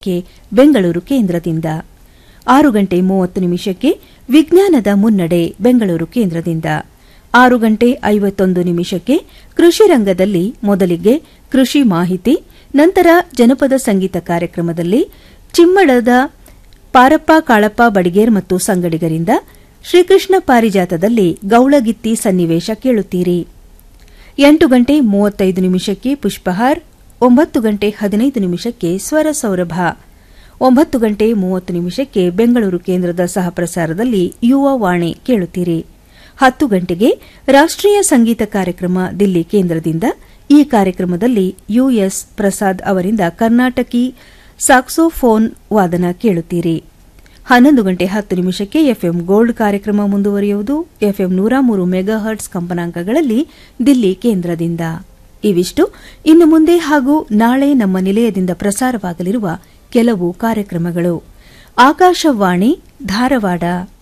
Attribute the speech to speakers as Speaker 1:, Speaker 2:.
Speaker 1: K Bengaluru ಕೇಂದ್ರದಿಂದ ಆರು ಗಂಟೆ ಮೂವತ್ತು ನಿಮಿಷಕ್ಕೆ ವಿಜ್ಞಾನದ ಮುನ್ನಡೆ ಬೆಂಗಳೂರು ಕೇಂದ್ರದಿಂದ ಆರು ಗಂಟೆ ಐವತ್ತೊಂದು ನಿಮಿಷಕ್ಕೆ ಕೃಷಿ ರಂಗದಲ್ಲಿ ಮೊದಲಿಗೆ ಕೃಷಿ ಮಾಹಿತಿ ನಂತರ ಜನಪದ ಸಂಗೀತ ಕಾರ್ಯಕ್ರಮದಲ್ಲಿ ಚಿಮ್ಮಳದ ಪಾರಪ್ಪ ಕಾಳಪ್ಪ ಬಡಿಗೇರ್ ಮತ್ತು ಸಂಗಡಿಗರಿಂದ ಶ್ರೀಕೃಷ್ಣ ಪಾರಿಜಾತದಲ್ಲಿ ಗೌಳಗಿತ್ತಿ ಸನ್ನಿವೇಶ ಕೇಳುತ್ತೀರಿ ಎಂಟು ಗಂಟೆ ಮೂವತ್ತೈದು ನಿಮಿಷಕ್ಕೆ ಪುಷ್ಪಹಾರ್ ಒಂಬತ್ತು ಗಂಟೆ ಹದಿನೈದು ನಿಮಿಷಕ್ಕೆ ಸ್ವರ ಸೌರಭ ಒಂಬತ್ತು ಗಂಟೆ ಮೂವತ್ತು ನಿಮಿಷಕ್ಕೆ ಬೆಂಗಳೂರು ಕೇಂದ್ರದ ಸಹಪ್ರಸಾರದಲ್ಲಿ ಯುವ ವಾಣಿ ಕೇಳುತ್ತೀರಿ ಹತ್ತು ಗಂಟೆಗೆ ರಾಷ್ಟೀಯ ಸಂಗೀತ ಕಾರ್ಯಕ್ರಮ ದಿಲ್ಲಿ ಕೇಂದ್ರದಿಂದ ಈ ಕಾರ್ಯಕ್ರಮದಲ್ಲಿ ಯುಎಸ್ ಪ್ರಸಾದ್ ಅವರಿಂದ ಕರ್ನಾಟಕಿ ಸಾಕ್ಸೋಫೋನ್ ವಾದನ ಕೇಳುತ್ತೀರಿ ಹನ್ನೊಂದು ಗಂಟೆ ಹತ್ತು ನಿಮಿಷಕ್ಕೆ ಎಫ್ಎಂ ಗೋಲ್ಡ್ ಕಾರ್ಯಕ್ರಮ ಮುಂದುವರಿಯುವುದು ಎಫ್ಎಂ ನೂರ ಮೂರು ಮೆಗಾಹರ್ಟ್ಸ್ ಕಂಪನಾಂಕಗಳಲ್ಲಿ ದಿಲ್ಲಿ ಕೇಂದ್ರದಿಂದ ಇವಿಷ್ಟು ಇನ್ನು ಮುಂದೆ ಹಾಗೂ ನಾಳೆ ನಮ್ಮ ನಿಲಯದಿಂದ ಪ್ರಸಾರವಾಗಲಿರುವ ಕೆಲವು ಕಾರ್ಯಕ್ರಮಗಳು ಆಕಾಶವಾಣಿ ಧಾರವಾಡ